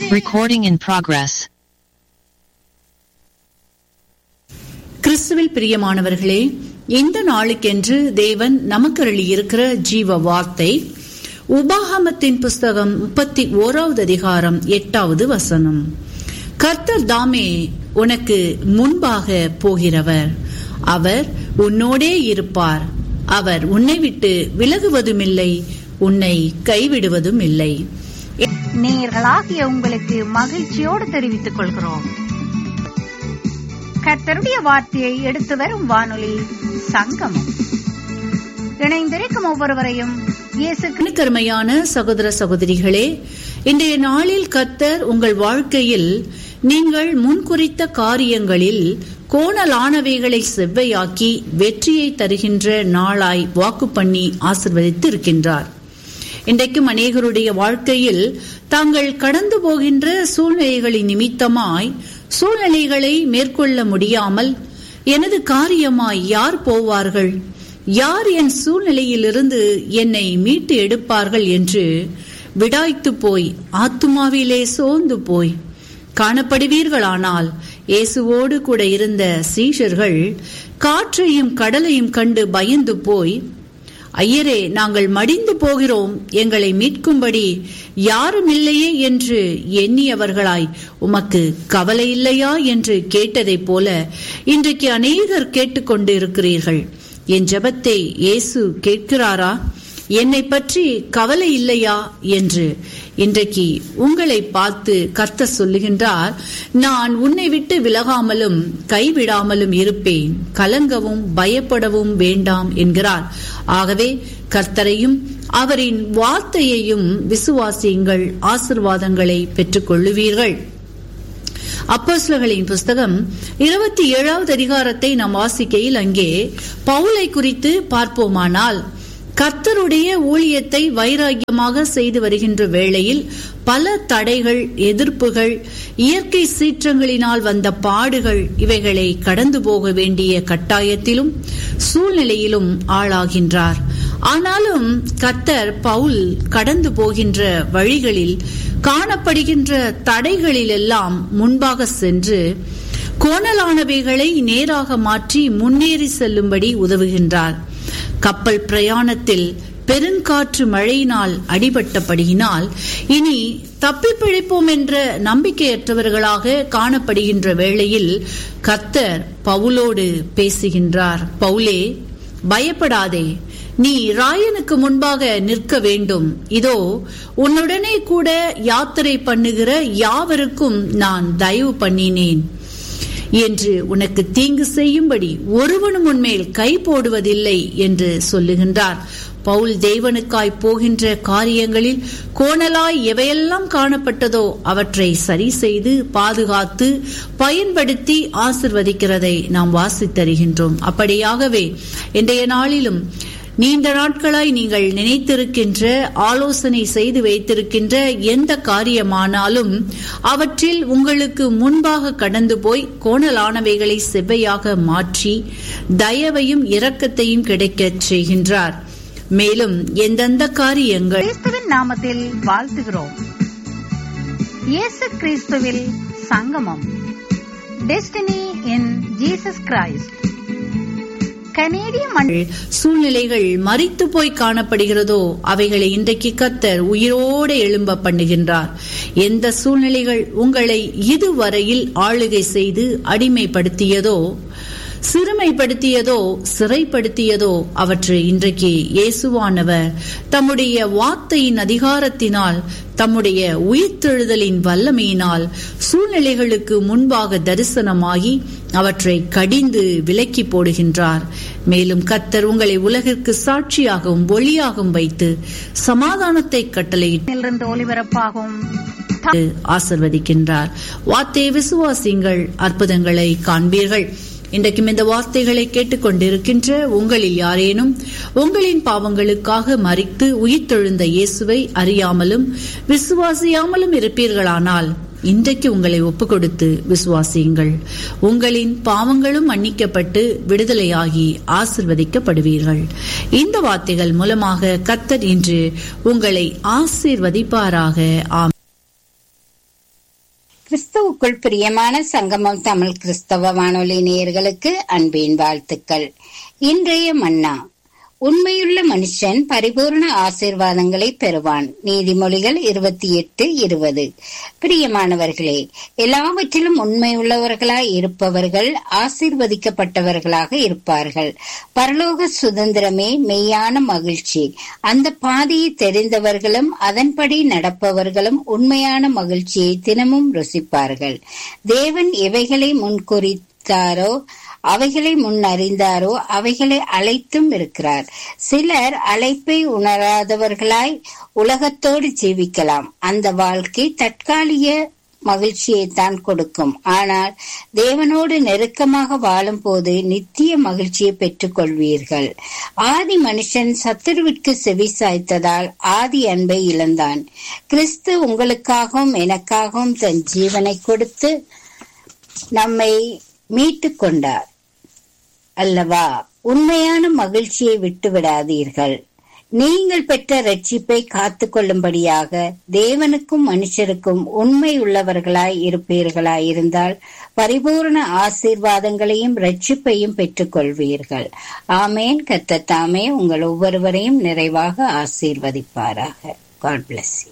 Recording in progress. கிறிஸ்துவில் பிரியமானவர்களே இந்த நாளுக்கென்று தேவன் நமக்கு இருக்கிற ஜீவ வார்த்தை உபாகமத்தின் புஸ்தகம் முப்பத்தி ஓராவது அதிகாரம் எட்டாவது வசனம் கர்த்தர் தாமே உனக்கு முன்பாக போகிறவர் அவர் உன்னோடே இருப்பார் அவர் உன்னை விட்டு விலகுவதுமில்லை உன்னை கைவிடுவதும் இல்லை நேயர்களாகிய உங்களுக்கு மகிழ்ச்சியோடு தெரிவித்துக் கொள்கிறோம் கர்த்தருடைய வார்த்தையை எடுத்து வரும் வானொலி சங்கமம் இணைந்திருக்கும் ஒவ்வொருவரையும் இயேசு கருமையான சகோதர சகோதரிகளே இன்றைய நாளில் கர்த்தர் உங்கள் வாழ்க்கையில் நீங்கள் முன்குறித்த காரியங்களில் கோணலானவைகளை செவ்வையாக்கி வெற்றியை தருகின்ற நாளாய் வாக்கு பண்ணி ஆசிர்வதித்து இருக்கின்றார் இன்றைக்கும் அநேகருடைய வாழ்க்கையில் தாங்கள் கடந்து போகின்ற சூழ்நிலைகளின் நிமித்தமாய் சூழ்நிலைகளை மேற்கொள்ள முடியாமல் எனது காரியமாய் யார் போவார்கள் யார் என் சூழ்நிலையிலிருந்து என்னை மீட்டு எடுப்பார்கள் என்று விடாய்த்து போய் ஆத்துமாவிலே சோர்ந்து போய் காணப்படுவீர்களானால் இயேசுவோடு கூட இருந்த சீஷர்கள் காற்றையும் கடலையும் கண்டு பயந்து போய் ஐயரே நாங்கள் மடிந்து போகிறோம் எங்களை மீட்கும்படி யாரும் இல்லையே என்று எண்ணியவர்களாய் உமக்கு கவலை இல்லையா என்று கேட்டதைப் போல இன்றைக்கு அநேகர் கேட்டுக்கொண்டு இருக்கிறீர்கள் என் ஜபத்தை இயேசு கேட்கிறாரா என்னை பற்றி கவலை இல்லையா என்று இன்றைக்கு உங்களை பார்த்து கர்த்த சொல்லுகின்றார் நான் உன்னை விட்டு விலகாமலும் கைவிடாமலும் இருப்பேன் கலங்கவும் பயப்படவும் வேண்டாம் என்கிறார் ஆகவே கர்த்தரையும் அவரின் வார்த்தையையும் விசுவாசியுங்கள் ஆசிர்வாதங்களை பெற்றுக்கொள்ளுவீர்கள் அப்போஸ்லர்களின் புஸ்தகம் இருபத்தி ஏழாவது அதிகாரத்தை நாம் வாசிக்கையில் அங்கே பவுலை குறித்து பார்ப்போமானால் கர்த்தருடைய ஊழியத்தை வைராக்கியமாக செய்து வருகின்ற வேளையில் பல தடைகள் எதிர்ப்புகள் இயற்கை சீற்றங்களினால் வந்த பாடுகள் இவைகளை கடந்து போக வேண்டிய கட்டாயத்திலும் சூழ்நிலையிலும் ஆளாகின்றார் ஆனாலும் கர்த்தர் பவுல் கடந்து போகின்ற வழிகளில் காணப்படுகின்ற தடைகளிலெல்லாம் முன்பாக சென்று கோணலானவைகளை நேராக மாற்றி முன்னேறி செல்லும்படி உதவுகின்றார் கப்பல் பிரயாணத்தில் பெருங்காற்று மழையினால் அடிபட்டபடியினால் இனி தப்பி பிழைப்போம் என்ற நம்பிக்கையற்றவர்களாக காணப்படுகின்ற வேளையில் கத்தர் பவுலோடு பேசுகின்றார் பவுலே பயப்படாதே நீ ராயனுக்கு முன்பாக நிற்க வேண்டும் இதோ உன்னுடனே கூட யாத்திரை பண்ணுகிற யாவருக்கும் நான் தயவு பண்ணினேன் என்று உனக்கு தீங்கு செய்யும்படி ஒருவனும் உன்மேல் கை போடுவதில்லை என்று சொல்லுகின்றார் பவுல் தேவனுக்காய் போகின்ற காரியங்களில் கோணலாய் எவையெல்லாம் காணப்பட்டதோ அவற்றை சரி செய்து பாதுகாத்து பயன்படுத்தி ஆசிர்வதிக்கிறதை நாம் வாசித்தருகின்றோம் அப்படியாகவே இன்றைய நாளிலும் நீண்ட நாட்களாய் நீங்கள் நினைத்திருக்கின்ற ஆலோசனை செய்து வைத்திருக்கின்ற எந்த காரியமானாலும் அவற்றில் உங்களுக்கு முன்பாக கடந்து போய் கோணலானவைகளை செவ்வையாக மாற்றி தயவையும் இரக்கத்தையும் கிடைக்கச் செய்கின்றார் மேலும் எந்தெந்த காரியங்கள் கிறிஸ்துவின் நாமத்தில் வாழ்த்துகிறோம் இயேசு கிறிஸ்துவில் சங்கமம் டெஸ்டினி இன் ஜீசஸ் கிரைஸ்ட் கனேடிய மண் சூழ்நிலைகள் மறித்து போய் காணப்படுகிறதோ அவைகளை இன்றைக்கு கத்தர் உயிரோடு எழும்ப பண்ணுகின்றார் எந்த சூழ்நிலைகள் உங்களை இதுவரையில் ஆளுகை செய்து அடிமைப்படுத்தியதோ சிறுமைப்படுத்தியதோ சிறைப்படுத்தியதோ அவற்றை இன்றைக்கு இயேசுவானவர் தம்முடைய வார்த்தையின் அதிகாரத்தினால் தம்முடைய உயிர்த்தெழுதலின் வல்லமையினால் சூழ்நிலைகளுக்கு முன்பாக தரிசனமாகி அவற்றை கடிந்து விலக்கி போடுகின்றார் மேலும் கத்தர் உங்களை உலகிற்கு சாட்சியாகவும் ஒளியாகவும் வைத்து சமாதானத்தை கட்டளையிட்டு இருந்து ஒளிபரப்பாகும் ஆசிர்வதிக்கின்றார் வார்த்தையை விசுவாசிங்கள் அற்புதங்களை காண்பீர்கள் இன்றைக்கும் இந்த வார்த்தைகளை கேட்டுக்கொண்டிருக்கின்ற உங்களில் யாரேனும் உங்களின் பாவங்களுக்காக மறித்து உயிர்த்தெழுந்த இயேசுவை அறியாமலும் விசுவாசியாமலும் இருப்பீர்களானால் இன்றைக்கு உங்களை ஒப்புக் கொடுத்து விசுவாசியுங்கள் உங்களின் பாவங்களும் மன்னிக்கப்பட்டு விடுதலையாகி ஆசிர்வதிக்கப்படுவீர்கள் இந்த வார்த்தைகள் மூலமாக கத்தர் இன்று உங்களை ஆசீர்வதிப்பாராக ஆம் கிறிஸ்துவுக்குள் பிரியமான சங்கமம் தமிழ் கிறிஸ்தவ வானொலி நேயர்களுக்கு அன்பின் வாழ்த்துக்கள் இன்றைய மன்னா உண்மையுள்ள மனுஷன் பரிபூர்ண ஆசீர்வாதங்களை பெறுவான் நீதிமொழிகள் இருபத்தி எட்டு இருபது பிரியமானவர்களே எல்லாவற்றிலும் உண்மையுள்ளவர்களாய் இருப்பவர்கள் ஆசீர்வதிக்கப்பட்டவர்களாக இருப்பார்கள் பரலோக சுதந்திரமே மெய்யான மகிழ்ச்சி அந்த பாதையை தெரிந்தவர்களும் அதன்படி நடப்பவர்களும் உண்மையான மகிழ்ச்சியை தினமும் ருசிப்பார்கள் தேவன் எவைகளை முன்குறித்தாரோ அவைகளை முன் அறிந்தாரோ அவைகளை அழைத்தும் இருக்கிறார் சிலர் அழைப்பை உணராதவர்களாய் உலகத்தோடு ஜீவிக்கலாம் அந்த வாழ்க்கை தற்காலிக மகிழ்ச்சியை தான் கொடுக்கும் ஆனால் தேவனோடு நெருக்கமாக வாழும் போது நித்திய மகிழ்ச்சியை பெற்றுக் கொள்வீர்கள் ஆதி மனுஷன் சத்துருவிற்கு செவி சாய்த்ததால் ஆதி அன்பை இழந்தான் கிறிஸ்து உங்களுக்காகவும் எனக்காகவும் தன் ஜீவனை கொடுத்து நம்மை மீட்டு கொண்டார் அல்லவா உண்மையான மகிழ்ச்சியை விட்டு விடாதீர்கள் நீங்கள் பெற்ற ரட்சிப்பை காத்து கொள்ளும்படியாக தேவனுக்கும் மனுஷருக்கும் உண்மை உள்ளவர்களாய் இருப்பீர்களாய் இருந்தால் பரிபூர்ண ஆசீர்வாதங்களையும் ரட்சிப்பையும் பெற்றுக் கொள்வீர்கள் ஆமேன் கத்தத்தாமே உங்கள் ஒவ்வொருவரையும் நிறைவாக ஆசீர்வதிப்பாராக காட் பிளஸ் யூ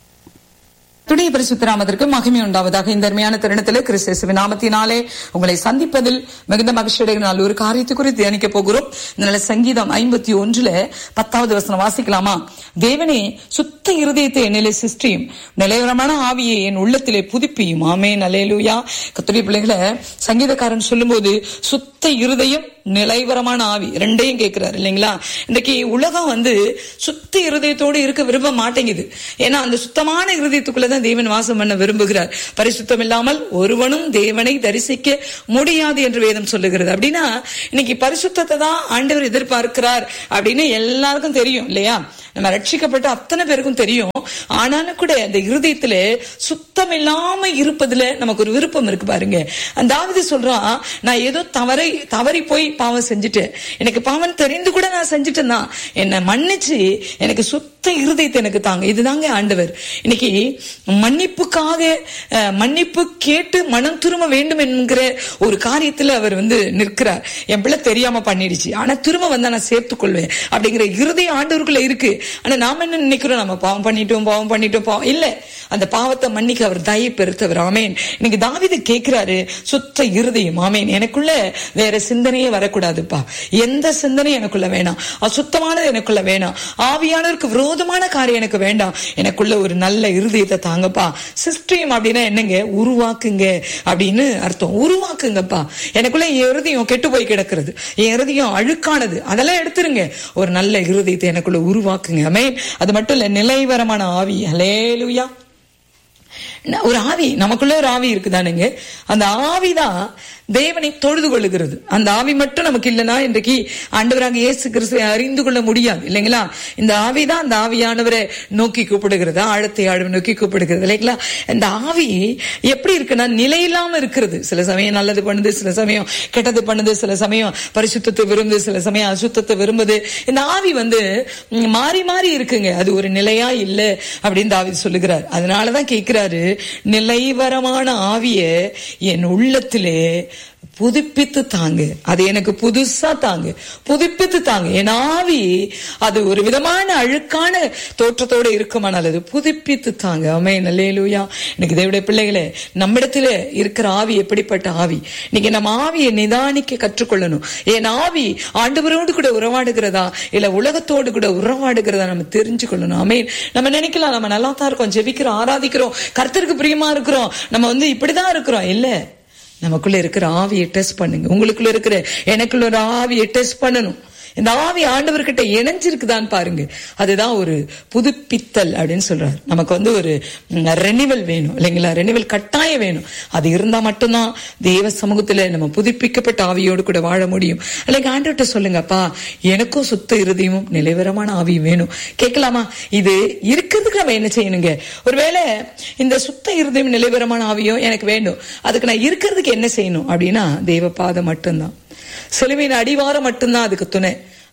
துடைய பரிசுத்தராமத்திற்கு மகிமை உண்டாவதாக இந்த அருமையான தருணத்தில் கிறிஸ்து நாமத்தினாலே உங்களை சந்திப்பதில் மிகுந்த மகிழ்ச்சியுடைய நாள் ஒரு காரியத்தை குறித்து தியானிக்க போகிறோம் இதனால சங்கீதம் ஐம்பத்தி ஒன்றுல பத்தாவது வசனம் வாசிக்கலாமா தேவனே சுத்த இருதயத்தை என்னிலே சிருஷ்டியும் நிலைவரமான ஆவியை என் உள்ளத்திலே புதுப்பியும் ஆமே நலேலுயா கத்துடைய பிள்ளைகளை சங்கீதக்காரன் சொல்லும்போது சுத்த இருதயம் நிலைவரமான ஆவி ரெண்டையும் கேட்கிறாரு இல்லைங்களா இன்னைக்கு உலகம் வந்து சுத்த இருதயத்தோடு இருக்க விரும்ப மாட்டேங்குது ஏன்னா அந்த சுத்தமான இருதயத்துக்குள்ளதான் தேவன் வாசம் பண்ண விரும்புகிறார் பரிசுத்தம் இல்லாமல் ஒருவனும் தேவனை தரிசிக்க முடியாது என்று வேதம் சொல்லுகிறது அப்படின்னா இன்னைக்கு பரிசுத்தத்தை தான் ஆண்டவர் எதிர்பார்க்கிறார் அப்படின்னு எல்லாருக்கும் தெரியும் இல்லையா நம்ம ரட்சிக்கப்பட்ட அத்தனை பேருக்கும் தெரியும் ஆனாலும் கூட அந்த இருதயத்துல சுத்தம் இல்லாம இருப்பதுல நமக்கு ஒரு விருப்பம் இருக்கு பாருங்க அந்த ஆவித சொல்றான் நான் ஏதோ தவறை தவறி போய் பாவம் செஞ்சுட்டேன் எனக்கு பாவம் தெரிந்து கூட நான் செஞ்சுட்டேன் தான் என்னை மன்னிச்சு எனக்கு சுத்த இருதயத்தை எனக்கு தாங்க இதுதாங்க ஆண்டவர் இன்னைக்கு மன்னிப்புக்காக அஹ், மன்னிப்பு கேட்டு மனம் திரும்ப வேண்டும் என்கிற ஒரு காரியத்துல அவர் வந்து நிற்கிறார் என் பிள்ளை தெரியாம பண்ணிடுச்சு ஆனா திரும்ப வந்தா நான் சேர்த்துக் கொள்வேன் அப்படிங்கிற இருதய ஆண்டவருக்குள்ள இருக்கு ஆனா நாம என்ன நினைக்கிறோம் நம்ம பாவம் பண்ணிட்டோம் பாவம் பண்ணிட்டோம் பாவம் இல்ல அந்த பாவத்தை மன்னிக்க அவர் தயை பெருத்தவர் ஆமேன் இன்னைக்கு தாவிது கேட்கிறாரு சுத்த இருதயம் ஆமேன் எனக்குள்ள வேற சிந்தனையே வரக்கூடாதுப்பா எந்த சிந்தனையும் எனக்குள்ள வேணாம் அசுத்தமானது எனக்குள்ள வேணாம் ஆவியானவருக்கு விரோதமான காரியம் எனக்கு வேண்டாம் எனக்குள்ள ஒரு நல்ல இருதயத்தை தாங்கப்பா சிஸ்டீம் அப்படின்னா என்னங்க உருவாக்குங்க அப்படின்னு அர்த்தம் உருவாக்குங்கப்பா எனக்குள்ள என் இருதயம் கெட்டு போய் கிடக்கிறது என் இருதயம் அழுக்கானது அதெல்லாம் எடுத்துருங்க ஒரு நல்ல இருதயத்தை எனக்குள்ள உருவாக்குங்க அமேன் அது மட்டும் இல்ல நிலைவரமான ஆவி அலேலுயா ந- ஒரு ஆவி நமக்குள்ள ஒரு ஆவி இருக்குதானுங்க அந்த ஆவிதான் தேவனை தொழுது கொள்ளுகிறது அந்த ஆவி மட்டும் நமக்கு இல்லைன்னா இன்றைக்கு ஆண்டவராக இயேசு கிறிஸ்துவை அறிந்து கொள்ள முடியாது இல்லைங்களா இந்த ஆவிதான் அந்த ஆவியானவரை நோக்கி கூப்பிடுகிறது ஆழத்தை ஆழம் நோக்கி கூப்பிடுகிறது இல்லைங்களா இந்த ஆவி எப்படி இருக்குன்னா நிலையில்லாம இருக்கிறது சில சமயம் நல்லது பண்ணுது சில சமயம் கெட்டது பண்ணுது சில சமயம் பரிசுத்தத்தை விரும்புது சில சமயம் அசுத்தத்தை விரும்புது இந்த ஆவி வந்து ம், மாறி மாறி இருக்குங்க அது ஒரு நிலையா இல்ல அப்படின்னு தாவீது சொல்லுகிறார் அதனாலதான் கேட்கிறாரு நிலைவரமான ஆவிய என் உள்ளத்திலே புதுப்பித்து தாங்க அது எனக்கு புதுசா தாங்க புதுப்பித்து தாங்க என் ஆவி அது ஒரு விதமான அழுக்கான தோற்றத்தோட இருக்குமானால் அது புதுப்பித்து தாங்க அமே நல்லேலூயா எனக்கு தேவடைய பிள்ளைகளே நம்மிடத்துல இருக்கிற ஆவி எப்படிப்பட்ட ஆவி இன்னைக்கு நம்ம ஆவியை நிதானிக்க கற்றுக்கொள்ளணும் என் ஆவி ஆண்டவரோடு கூட உறவாடுகிறதா இல்ல உலகத்தோடு கூட உறவாடுகிறதா நம்ம தெரிஞ்சுக்கொள்ளணும் அமேன் நம்ம நினைக்கலாம் நம்ம நல்லா தான் இருக்கோம் ஜெபிக்கிறோம் ஆராதிக்கிறோம் கர்த்தருக்கு பிரியமா இருக்கிறோம் நம்ம வந்து இப்படிதான் இருக்கிறோம் இல்ல நமக்குள்ள இருக்கிற ஆவியை டெஸ்ட் பண்ணுங்க உங்களுக்குள்ள இருக்கிற எனக்குள்ள ஒரு ஆவியை டெஸ்ட் பண்ணணும் இந்த ஆவி ஆண்டவர்கிட்ட இணைஞ்சிருக்குதான்னு பாருங்க அதுதான் ஒரு புதுப்பித்தல் அப்படின்னு சொல்றாரு நமக்கு வந்து ஒரு ரெனிவல் வேணும் இல்லைங்களா ரெனிவல் கட்டாயம் வேணும் அது இருந்தா மட்டும்தான் தேவ சமூகத்துல நம்ம புதுப்பிக்கப்பட்ட ஆவியோடு கூட வாழ முடியும் இல்லைங்க ஆண்டவர்கிட்ட சொல்லுங்கப்பா எனக்கும் சுத்த இருதயமும் நிலைவரமான ஆவியும் வேணும் கேட்கலாமா இது இருக்கிறதுக்கு நம்ம என்ன செய்யணுங்க ஒருவேளை இந்த சுத்த இருதயம் நிலைவரமான ஆவியும் எனக்கு வேண்டும் அதுக்கு நான் இருக்கிறதுக்கு என்ன செய்யணும் அப்படின்னா தேவ பாதம் மட்டும்தான் சிலுவையின் அடிவாரம் மட்டும்தான் அதுக்கு துணை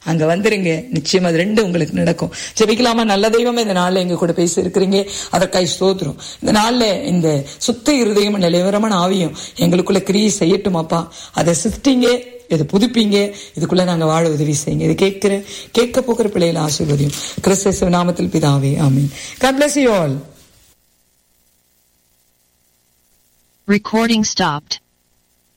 அங்க வந்துருங்க நிச்சயம் அது ரெண்டு உங்களுக்கு நடக்கும் ஜெபிக்கலாமா நல்ல தெய்வமே இந்த நாள்ல எங்க கூட பேசி இருக்கிறீங்க அதற்காய் ஸ்தோத்திரம் இந்த நாள்ல இந்த சுத்த இருதயம் நிலவரமான ஆவியும் எங்களுக்குள்ள கிரியை செய்யட்டும் அப்பா அதை சிருஷ்டிங்க இதை புதுப்பிங்க இதுக்குள்ள நாங்க வாழ உதவி செய்யுங்க இது கேட்கிற கேட்க போகிற பிள்ளைகளை ஆசீர்வதியும் கிறிஸ்து நாமத்தில் பிதாவே ஆமீன் God bless you all Recording stopped.